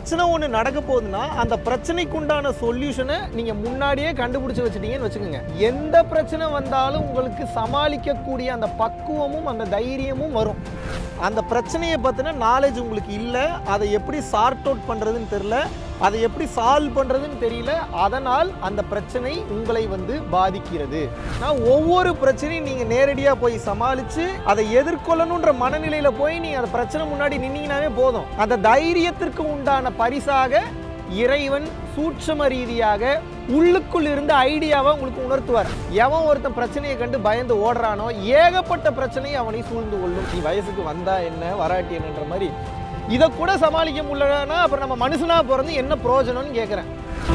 பிரச்சனை ஒன்று நடக்க போகுதுன்னா அந்த பிரச்சனைக்கு உண்டான சொல்யூஷனை நீங்கள் முன்னாடியே கண்டுபிடிச்சு வச்சிட்டீங்கன்னு வச்சுக்கோங்க எந்த பிரச்சனை வந்தாலும் உங்களுக்கு சமாளிக்கக்கூடிய அந்த பக்குவமும் அந்த தைரியமும் வரும் அந்த பிரச்சனையை பற்றின நாலேஜ் உங்களுக்கு இல்லை அதை எப்படி சார்ட் அவுட் பண்ணுறதுன்னு தெரில அதை எப்படி சால்வ் பண்ணுறதுன்னு தெரியல அதனால் அந்த பிரச்சனை உங்களை வந்து பாதிக்கிறது நான் ஒவ்வொரு பிரச்சனையும் நீங்கள் நேரடியாக போய் சமாளித்து அதை எதிர்கொள்ளணுன்ற மனநிலையில் போய் நீங்கள் அந்த பிரச்சனை முன்னாடி நின்னீங்கனாவே போதும் அந்த தைரியத்திற்கு உண்டான பரிசாக இறைவன் சூட்சம ரீதியாக உள்ளுக்குள் இருந்த ஐடியாவை உங்களுக்கு உணர்த்துவார் எவன் ஒருத்தன் பிரச்சனையை கண்டு பயந்து ஓடுறானோ ஏகப்பட்ட பிரச்சனையை அவனை சூழ்ந்து கொள்ளும் நீ வயசுக்கு வந்தா என்ன வராட்டி என்னன்ற மாதிரி இதை கூட சமாளிக்க முடியலன்னா அப்புறம் நம்ம மனுஷனா பிறந்து என்ன பிரயோஜனம்னு கேட்குறேன்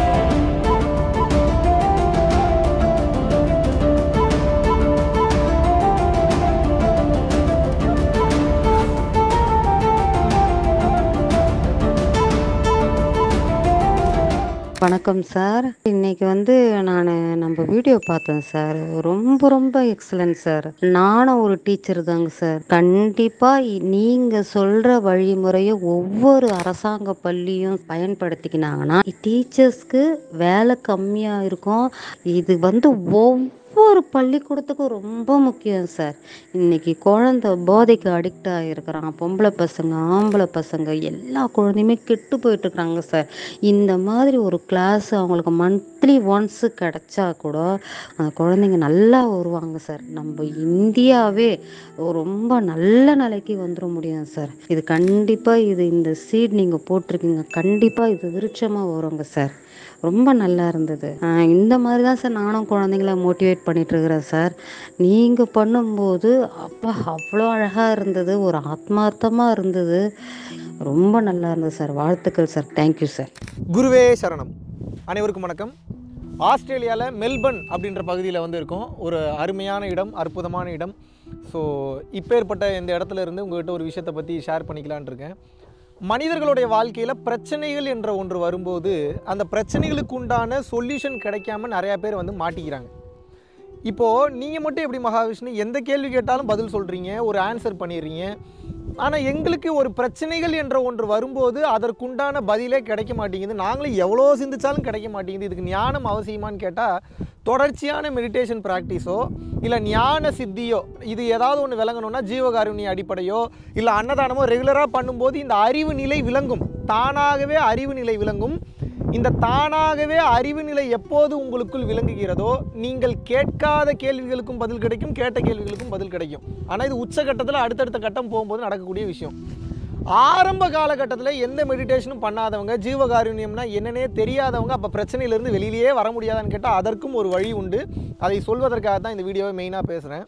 வணக்கம் சார் இன்னைக்கு வந்து நான் நம்ம வீடியோ பார்த்தேன் சார் ரொம்ப ரொம்ப எக்ஸலன்ட் சார் நானும் ஒரு டீச்சர் தாங்க சார் கண்டிப்பாக நீங்கள் சொல்கிற வழிமுறையை ஒவ்வொரு அரசாங்க பள்ளியும் பயன்படுத்திக்கினாங்கன்னா டீச்சர்ஸ்க்கு வேலை கம்மியாக இருக்கும் இது வந்து ஒவ்வொரு ஒவ்வொரு பள்ளிக்கூடத்துக்கும் ரொம்ப முக்கியம் சார் இன்னைக்கு குழந்தை போதைக்கு அடிக்ட் ஆகிருக்கிறான் பொம்பளை பசங்க ஆம்பளை பசங்க எல்லா குழந்தையுமே கெட்டு போயிட்டு இருக்கிறாங்க சார் இந்த மாதிரி ஒரு கிளாஸ் அவங்களுக்கு மந்த்லி ஒன்ஸு கிடைச்சா கூட அந்த குழந்தைங்க நல்லா வருவாங்க சார் நம்ம இந்தியாவே ரொம்ப நல்ல நிலைக்கு வந்துட முடியும் சார் இது கண்டிப்பாக இது இந்த சீட் நீங்கள் போட்டிருக்கீங்க கண்டிப்பாக இது விருட்சமாக வருங்க சார் ரொம்ப நல்லா இருந்தது ஆஹ் இந்த மாதிரி தான் சார் நானும் குழந்தைங்கள மோட்டிவேட் பண்ணிட்டு இருக்கிறேன் சார் நீங்கள் பண்ணும்போது அப்பா அவ்வளோ அழகாக இருந்தது ஒரு ஆத்மார்த்தமாக இருந்தது ரொம்ப நல்லா இருந்தது சார் வாழ்த்துக்கள் சார் தேங்க்யூ சார் குருவே சரணம் அனைவருக்கும் வணக்கம் ஆஸ்திரேலியாவில் மெல்பர்ன் அப்படின்ற பகுதியில் வந்து இருக்கோம் ஒரு அருமையான இடம் அற்புதமான இடம் ஸோ இப்பேற்பட்ட இந்த இடத்துல இருந்து உங்கள்கிட்ட ஒரு விஷயத்தை பற்றி ஷேர் பண்ணிக்கலான் இருக்கேன் மனிதர்களுடைய வாழ்க்கையில் பிரச்சனைகள் என்ற ஒன்று வரும்போது அந்த பிரச்சனைகளுக்கு உண்டான சொல்யூஷன் கிடைக்காம நிறையா பேர் வந்து மாட்டிக்கிறாங்க இப்போது நீங்கள் மட்டும் எப்படி மகாவிஷ்ணு எந்த கேள்வி கேட்டாலும் பதில் சொல்கிறீங்க ஒரு ஆன்சர் பண்ணிடுறீங்க ஆனால் எங்களுக்கு ஒரு பிரச்சனைகள் என்ற ஒன்று வரும்போது அதற்குண்டான பதிலே கிடைக்க மாட்டேங்குது நாங்களும் எவ்வளோ சிந்திச்சாலும் கிடைக்க மாட்டேங்குது இதுக்கு ஞானம் அவசியமான்னு கேட்டால் தொடர்ச்சியான மெடிடேஷன் ப்ராக்டிஸோ இல்லை ஞான சித்தியோ இது ஏதாவது ஒன்று விளங்கணும்னா ஜீவகாருண்ய அடிப்படையோ இல்லை அன்னதானமோ ரெகுலராக பண்ணும்போது இந்த அறிவு நிலை விளங்கும் தானாகவே அறிவு நிலை விளங்கும் இந்த தானாகவே அறிவு நிலை எப்போது உங்களுக்குள் விளங்குகிறதோ நீங்கள் கேட்காத கேள்விகளுக்கும் பதில் கிடைக்கும் கேட்ட கேள்விகளுக்கும் பதில் கிடைக்கும் ஆனால் இது உச்சகட்டத்தில் அடுத்தடுத்த கட்டம் போகும்போது நடக்கக்கூடிய விஷயம் ஆரம்ப காலகட்டத்தில் எந்த மெடிடேஷனும் பண்ணாதவங்க ஜீவகாருண்யம்னா என்னன்னே தெரியாதவங்க அப்போ பிரச்சனையிலேருந்து வெளியிலேயே வர முடியாதான்னு கேட்டால் அதற்கும் ஒரு வழி உண்டு அதை சொல்வதற்காக தான் இந்த வீடியோவை மெயினாக பேசுகிறேன்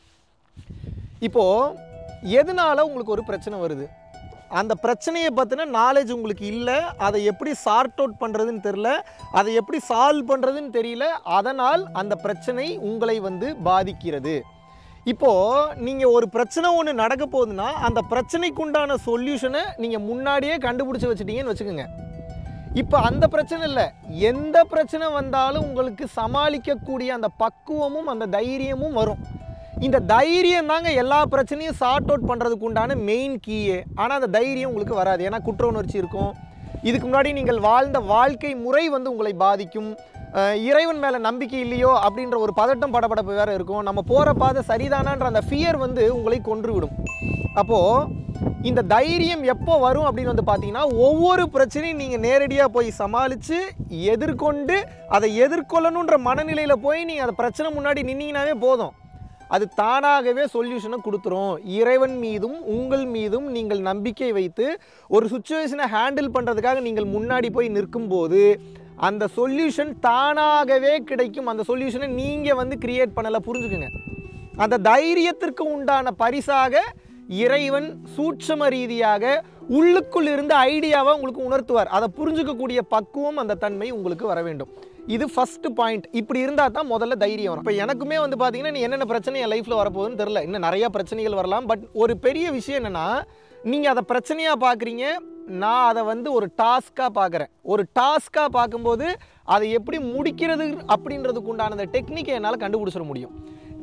இப்போது எதனால உங்களுக்கு ஒரு பிரச்சனை வருது அந்த பிரச்சனையை பற்றின நாலேஜ் உங்களுக்கு இல்லை அதை எப்படி சார்ட் அவுட் பண்ணுறதுன்னு தெரில அதை எப்படி சால்வ் பண்ணுறதுன்னு தெரியல அதனால் அந்த பிரச்சனை உங்களை வந்து பாதிக்கிறது இப்போது நீங்கள் ஒரு பிரச்சனை ஒன்று நடக்க போகுதுன்னா அந்த பிரச்சனைக்கு உண்டான சொல்யூஷனை நீங்கள் முன்னாடியே கண்டுபிடிச்சி வச்சிட்டீங்கன்னு வச்சுக்கோங்க இப்போ அந்த பிரச்சனை இல்லை எந்த பிரச்சனை வந்தாலும் உங்களுக்கு சமாளிக்கக்கூடிய அந்த பக்குவமும் அந்த தைரியமும் வரும் இந்த தைரியம் தாங்க எல்லா பிரச்சனையும் சார்ட் அவுட் பண்ணுறதுக்கு உண்டான மெயின் கீயே ஆனால் அந்த தைரியம் உங்களுக்கு வராது ஏன்னா குற்ற உணர்ச்சி இருக்கும் இதுக்கு முன்னாடி நீங்கள் வாழ்ந்த வாழ்க்கை முறை வந்து உங்களை பாதிக்கும் அஹ் இறைவன் மேலே நம்பிக்கை இல்லையோ அப்படின்ற ஒரு பதட்டம் படபடப்பு வேற இருக்கும் நம்ம போகிற பாதை சரிதானான்ற அந்த ஃபியர் வந்து உங்களை கொன்றுவிடும் அப்போது இந்த தைரியம் எப்போ வரும் அப்படின்னு வந்து பார்த்தீங்கன்னா ஒவ்வொரு பிரச்சனையும் நீங்கள் நேரடியாக போய் சமாளித்து எதிர்கொண்டு அதை எதிர்கொள்ளணுன்ற மனநிலையில் போய் நீங்கள் அந்த பிரச்சனை முன்னாடி நின்னீங்கனாவே போதும் அது தானாகவே சொல்யூஷனை கொடுத்துரும் இறைவன் மீதும் உங்கள் மீதும் நீங்கள் நம்பிக்கை வைத்து ஒரு சுச்சுவேஷனை ஹேண்டில் பண்ணுறதுக்காக நீங்கள் முன்னாடி போய் நிற்கும்போது அந்த சொல்யூஷன் தானாகவே கிடைக்கும் அந்த சொல்யூஷனை நீங்கள் வந்து கிரியேட் பண்ணலை புரிஞ்சுக்குங்க அந்த தைரியத்திற்கு உண்டான பரிசாக இறைவன் சூட்சம ரீதியாக உள்ளுக்குள் இருந்த ஐடியாவை உங்களுக்கு உணர்த்துவார் அதை புரிஞ்சுக்கக்கூடிய பக்குவம் அந்த தன்மை உங்களுக்கு வர வேண்டும் இது ஃபர்ஸ்ட் பாயிண்ட் இப்படி இருந்தால் தான் முதல்ல தைரியம் வரும் இப்போ எனக்குமே வந்து பார்த்தீங்கன்னா நீ என்னென்ன பிரச்சனை என் லைஃப்பில் வரப்போகுதுன்னு தெரில இன்னும் நிறையா பிரச்சனைகள் வரலாம் பட் ஒரு பெரிய விஷயம் என்னென்னா நீங்கள் அதை பிரச்சனையாக பார்க்குறீங்க நான் அதை வந்து ஒரு டாஸ்க்காக பார்க்குறேன் ஒரு டாஸ்க்காக பார்க்கும்போது அதை எப்படி முடிக்கிறது அப்படின்றதுக்கு உண்டான அந்த டெக்னிக்கை என்னால் கண்டுபிடிச்சிட முடியும்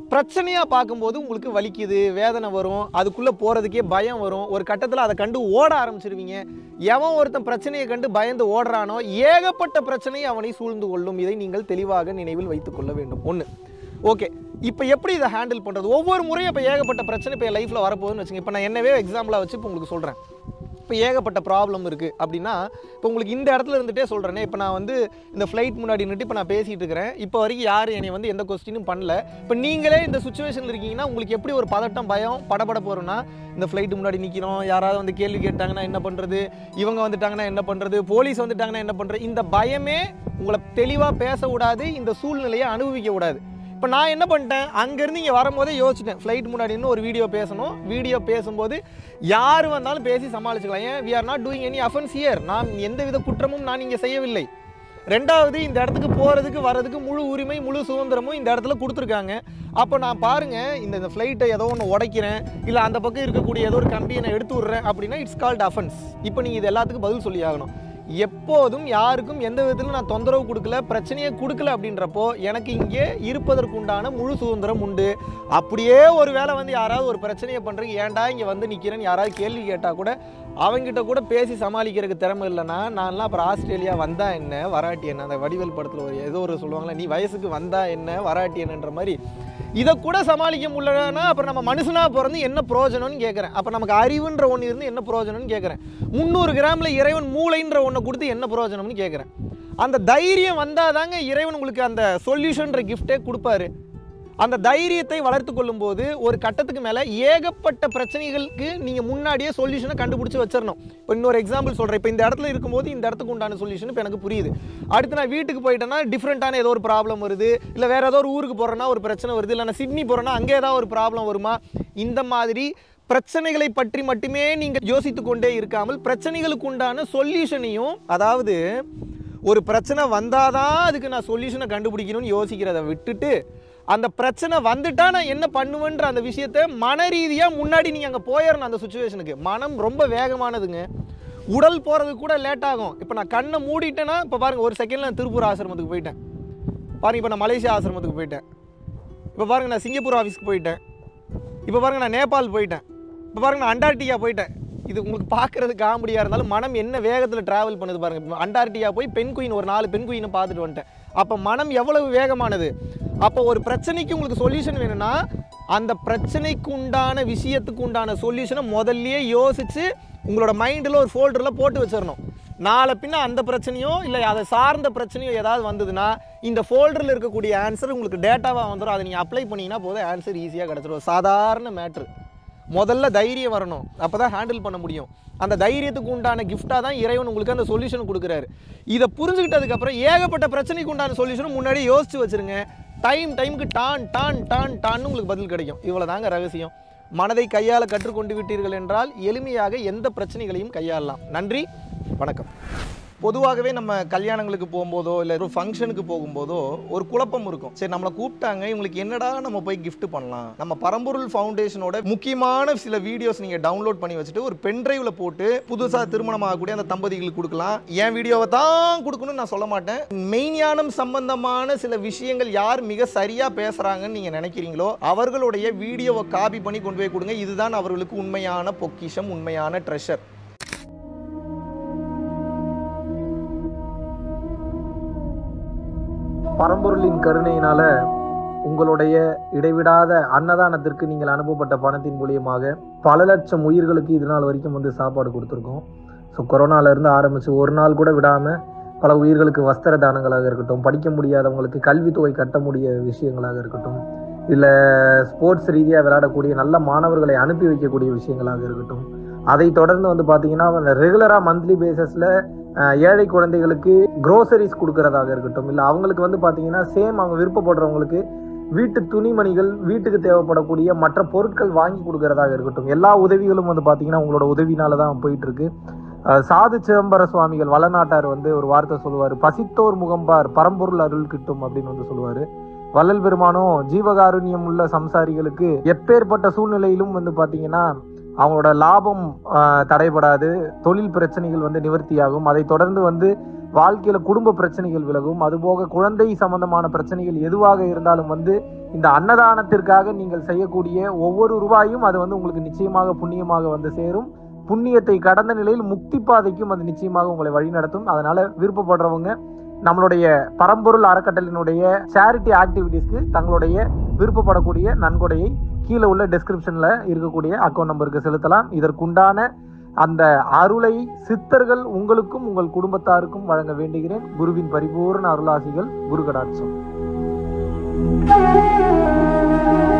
பிரச்சனையாக பார்க்கும்போது உங்களுக்கு வலிக்குது வேதனை வரும் அதுக்குள்ளே போகிறதுக்கே பயம் வரும் ஒரு கட்டத்தில் அதை கண்டு ஓட ஆரம்பிச்சிருவீங்க எவன் ஒருத்தன் பிரச்சனையை கண்டு பயந்து ஓடுறானோ ஏகப்பட்ட பிரச்சனை அவனை சூழ்ந்து கொள்ளும் இதை நீங்கள் தெளிவாக நினைவில் வைத்துக் கொள்ள வேண்டும் ஒன்று ஓகே இப்போ எப்படி இதை ஹேண்டில் பண்ணுறது ஒவ்வொரு முறையும் இப்போ ஏகப்பட்ட பிரச்சனை இப்போ என் லைஃப்பில் வரப்போகுதுன்னு வச்சுங்க இப்போ நான் என்னவே எக்ஸாம்பிளாக வச்சு இப்போ உங்களுக்கு சொல்கிறேன் இப்போ ஏகப்பட்ட ப்ராப்ளம் இருக்குது அப்படின்னா இப்போ உங்களுக்கு இந்த இடத்துல இருந்துகிட்டே சொல்கிறேனே இப்போ நான் வந்து இந்த ஃப்ளைட் முன்னாடி நின்று இப்போ நான் பேசிகிட்டு இருக்கிறேன் இப்போ வரைக்கும் யாரும் என்னை வந்து எந்த கொஸ்டினும் பண்ணல இப்போ நீங்களே இந்த சுச்சுவேஷனில் இருக்கீங்கன்னா உங்களுக்கு எப்படி ஒரு பதட்டம் பயம் படபடப்பு வரும்னா இந்த ஃப்ளைட்டு முன்னாடி நிற்கிறோம் யாராவது வந்து கேள்வி கேட்டாங்கன்னா என்ன பண்ணுறது இவங்க வந்துட்டாங்கன்னா என்ன பண்ணுறது போலீஸ் வந்துட்டாங்கன்னா என்ன பண்ணுறது இந்த பயமே உங்களை தெளிவாக பேச விடாது இந்த சூழ்நிலையை அனுபவிக்க விடாது இப்போ நான் என்ன பண்ணிட்டேன் அங்கேருந்து இங்கே வரும்போதே யோசிச்சிட்டேன் ஃப்ளைட் முன்னாடி இன்னும் ஒரு வீடியோ பேசணும் வீடியோ பேசும்போது யார் வந்தாலும் பேசி சமாளிச்சுக்கலாம் ஏன் we are not doing any offence here நான் எந்தவித குற்றமும் நான் இங்கே செய்யவில்லை ரெண்டாவது இந்த இடத்துக்கு போகிறதுக்கு வர்றதுக்கு முழு உரிமை முழு சுதந்திரமும் இந்த இடத்துல கொடுத்துருக்காங்க அப்போ நான் பாருங்கள் இந்த இந்த ஃப்ளைட்டை ஏதோ ஒன்று உடைக்கிறேன் இல்லை அந்த பக்கம் இருக்கக்கூடிய ஏதோ ஒரு கம்பியை நான் எடுத்து விட்றேன் அப்படின்னா இட்ஸ் கால்ட் அஃபென்ஸ் இப்போ நீங்கள் இது எல்லாத்துக்கும் பதில் சொல்லி ஆகணும் எப்போதும் யாருக்கும் எந்த விதத்திலும் நான் தொந்தரவு கொடுக்கல பிரச்சனையை கொடுக்கல அப்படின்றப்போ எனக்கு இங்கே இருப்பதற்குண்டான முழு சுதந்திரம் உண்டு அப்படியே ஒரு வேளை வந்து யாராவது ஒரு பிரச்சனையை பண்ணுறீங்க ஏன்டா இங்கே வந்து நிற்கிறேன்னு யாராவது கேள்வி கேட்டால் கூட அவங்ககிட்ட கூட பேசி சமாளிக்கிறதுக்கு திறமை இல்லைன்னா நான்லாம் அப்புறம் ஆஸ்திரேலியா வந்தா என்ன வராட்டி என்ன அந்த வடிவேல் படத்தில் ஒரு ஏதோ ஒரு சொல்லுவாங்களே நீ வயசுக்கு வந்தா என்ன வராட்டி என்னன்ற மாதிரி இதை கூட சமாளிக்க முடியலன்னா அப்புறம் நம்ம மனுஷனா பிறந்து என்ன பிரயோஜனம்னு கேட்குறேன் அப்போ நமக்கு அறிவுன்ற ஒன்று இருந்து என்ன பிரயோஜனம்னு கேட்குறேன் முந்நூறு கிராமில் இறைவன் மூளைன்ற ஒன்றை கொடுத்து என்ன பிரயோஜனம்னு கேட்குறேன் அந்த தைரியம் வந்தால் தாங்க இறைவன் உங்களுக்கு அந்த சொல்யூஷன்ற கிஃப்டே கொடுப்பாரு அந்த தைரியத்தை வளர்த்து கொள்ளும்போது ஒரு கட்டத்துக்கு மேலே ஏகப்பட்ட பிரச்சனைகளுக்கு நீங்கள் முன்னாடியே சொல்யூஷனை கண்டுபிடிச்சி வச்சிடணும் இப்போ இன்னொரு எக்ஸாம்பிள் சொல்கிறேன் இப்போ இந்த இடத்துல இருக்கும்போது இந்த இடத்துக்கு உண்டான சொல்யூஷன் இப்போ எனக்கு புரியுது அடுத்து நான் வீட்டுக்கு போயிட்டேன்னா டிஃப்ரெண்ட்டான ஏதோ ஒரு ப்ராப்ளம் வருது இல்லை வேறு ஏதோ ஒரு ஊருக்கு போகிறேன்னா ஒரு பிரச்சனை வருது இல்லை நான் சிட்னி போகிறேன்னா அங்கே ஏதாவது ஒரு ப்ராப்ளம் வருமா இந்த மாதிரி பிரச்சனைகளை பற்றி மட்டுமே நீங்கள் யோசித்து கொண்டே இருக்காமல் பிரச்சனைகளுக்கு உண்டான சொல்யூஷனையும் அதாவது ஒரு பிரச்சனை வந்தாதான் அதுக்கு நான் சொல்யூஷனை கண்டுபிடிக்கணும்னு யோசிக்கிறத விட்டுட்டு அந்த பிரச்சனை வந்துட்டா நான் என்ன பண்ணுவேன்ற அந்த விஷயத்த மன ரீதியாக முன்னாடி நீங்கள் அங்கே போயிடணும் அந்த சுச்சுவேஷனுக்கு மனம் ரொம்ப வேகமானதுங்க உடல் போகிறது கூட லேட் ஆகும் இப்போ நான் கண்ணை மூடிட்டேன்னா இப்போ பாருங்கள் ஒரு செகண்டில் நான் திருப்பூர் ஆசிரமத்துக்கு போயிட்டேன் பாருங்க இப்போ நான் மலேசியா ஆசிரமத்துக்கு போயிட்டேன் இப்போ பாருங்க நான் சிங்கப்பூர் ஆஃபீஸ்க்கு போயிட்டேன் இப்போ பாருங்க நான் நேபாள் போயிட்டேன் இப்போ பாருங்க நான் அண்டார்டிகா போயிட்டேன் இது உங்களுக்கு பார்க்கறது காமெடியாக இருந்தாலும் மனம் என்ன வேகத்தில் டிராவல் பண்ணுது பாருங்க இப்போ அண்டார்டிகா போய் பெண் குயின் ஒரு நாலு பெண் குயினை பார்த்துட்டு வந்துட்டேன் அப்போ மனம் எவ்வளவு வேகமானது அப்போ ஒரு பிரச்சனைக்கு உங்களுக்கு சொல்யூஷன் வேணும்னா அந்த பிரச்சனைக்கு உண்டான விஷயத்துக்கு உண்டான சொல்யூஷனை முதல்லயே யோசிச்சு உங்களோட மைண்டில் ஒரு ஃபோல்டரில் போட்டு வச்சிடணும் நாளை பின்ன அந்த பிரச்சனையோ இல்லை அதை சார்ந்த பிரச்சனையோ ஏதாவது வந்ததுன்னா இந்த ஃபோல்டரில் இருக்கக்கூடிய ஆன்சர் உங்களுக்கு டேட்டாவாக வந்துடும் அதை நீங்கள் அப்ளை பண்ணீங்கன்னா போதும் ஆன்சர் ஈஸியாக கிடச்சிரும் சாதாரண மேட்ரு முதல்ல தைரியம் வரணும் அப்போ தான் ஹேண்டில் பண்ண முடியும் அந்த தைரியத்துக்கு உண்டான கிஃப்டாக தான் இறைவன் உங்களுக்கு அந்த சொல்யூஷன் கொடுக்குறாரு இதை புரிஞ்சுக்கிட்டதுக்கப்புறம் ஏகப்பட்ட பிரச்சனைக்கு உண்டான சொல்யூஷனும் முன்னாடி யோசிச்சு வச்சிருங்க டைம் டைமுக்கு டான் டான் டான் டான்னு உங்களுக்கு பதில் கிடைக்கும் இவ்வளோ தாங்க ரகசியம் மனதை கையாள கற்றுக்கொண்டு விட்டீர்கள் என்றால் எளிமையாக எந்த பிரச்சனைகளையும் கையாளலாம் நன்றி வணக்கம் பொதுவாகவே நம்ம கல்யாணங்களுக்கு போகும்போதோ இல்லை ஒரு ஃபங்க்ஷனுக்கு போகும்போதோ ஒரு குழப்பம் இருக்கும் சரி நம்மளை கூப்பிட்டாங்க இவங்களுக்கு என்னடா நம்ம போய் gift பண்ணலாம் நம்ம பரம்பொருள் ஃபவுண்டேஷனோட முக்கியமான சில வீடியோஸ் நீங்கள் டவுன்லோட் பண்ணி வச்சுட்டு ஒரு பென் டிரைவில் போட்டு புதுசாக திருமணம் ஆகக்கூடிய அந்த தம்பதிகளுக்கு கொடுக்கலாம் என் வீடியோவை தான் கொடுக்கணும்னு நான் சொல்ல மாட்டேன் மெய்ஞானம் சம்பந்தமான சில விஷயங்கள் யார் மிக சரியாக பேசுகிறாங்கன்னு நீங்கள் நினைக்கிறீங்களோ அவர்களுடைய வீடியோவை காப்பி பண்ணி கொண்டு போய் கொடுங்க இதுதான் அவர்களுக்கு உண்மையான பொக்கிஷம் உண்மையான ட்ரெஷர் பரம்பொருளின் கருணையினால உங்களுடைய இடைவிடாத அன்னதானத்திற்கு நீங்கள் அனுப்பப்பட்ட பணத்தின் மூலியமாக பல லட்சம் உயிர்களுக்கு இது நாள் வரைக்கும் வந்து சாப்பாடு கொடுத்துருக்கோம் ஸோ கொரோனாலேருந்து ஆரம்பித்து ஒரு நாள் கூட விடாமல் பல உயிர்களுக்கு வஸ்திர தானங்களாக இருக்கட்டும் படிக்க முடியாதவங்களுக்கு கல்வித்தொகை கட்ட முடிய விஷயங்களாக இருக்கட்டும் இல்லை ஸ்போர்ட்ஸ் ரீதியாக விளையாடக்கூடிய நல்ல மாணவர்களை அனுப்பி வைக்கக்கூடிய விஷயங்களாக இருக்கட்டும் அதை தொடர்ந்து வந்து பார்த்தீங்கன்னா ரெகுலராக மந்த்லி பேசிஸில் ஏழை குழந்தைகளுக்கு க்ரோசரிஸ் கொடுக்கறதாக இருக்கட்டும் இல்லை அவங்களுக்கு வந்து பார்த்தீங்கன்னா சேம் அவங்க விருப்பப்படுறவங்களுக்கு வீட்டு துணிமணிகள் வீட்டுக்கு தேவைப்படக்கூடிய மற்ற பொருட்கள் வாங்கி கொடுக்கறதாக இருக்கட்டும் எல்லா உதவிகளும் வந்து பார்த்தீங்கன்னா உங்களோட உதவினால தான் போயிட்டு இருக்கு அஹ் சாது சிதம்பர சுவாமிகள் வளநாட்டார் வந்து ஒரு வார்த்தை சொல்லுவார் பசித்தோர் முகம்பார் பரம்பொருள் அருள் கிட்டும் அப்படின்னு வந்து சொல்லுவாரு வள்ளல் பெருமானும் ஜீவகாருண்யம் உள்ள சம்சாரிகளுக்கு எப்பேற்பட்ட சூழ்நிலையிலும் வந்து பார்த்தீங்கன்னா அவங்களோட லாபம் ஆஹ், தடைபடாது தொழில் பிரச்சனைகள் வந்து நிவர்த்தியாகும் அதை தொடர்ந்து வந்து வாழ்க்கையில குடும்ப பிரச்சனைகள் விலகும் அதுபோக குழந்தை சம்பந்தமான பிரச்சனைகள் எதுவாக இருந்தாலும் வந்து இந்த அன்னதானத்திற்காக நீங்கள் செய்யக்கூடிய ஒவ்வொரு ரூபாயும் அது வந்து உங்களுக்கு நிச்சயமாக புண்ணியமாக வந்து சேரும் புண்ணியத்தை கடந்த நிலையில் முக்தி பாதைக்கும் அது நிச்சயமாக உங்களை வழிநடத்தும் அதனால விருப்பப்படுறவங்க நம்மளுடைய பரம்பொருள் அறக்கட்டளினுடைய சேரிட்டி ஆக்டிவிட்டீஸ்க்கு தங்களுடைய விருப்பப்படக்கூடிய நன்கொடையை கீழே உள்ள டெஸ்கிரிப்ஷன்ல இருக்கக்கூடிய அக்கௌண்ட் நம்பருக்கு செலுத்தலாம் இதற்குண்டான அந்த அருளை சித்தர்கள் உங்களுக்கும் உங்கள் குடும்பத்தாருக்கும் வழங்க வேண்டுகிறேன் குருவின் பரிபூர்ண அருளாசிகள் குரு கடாட்சம்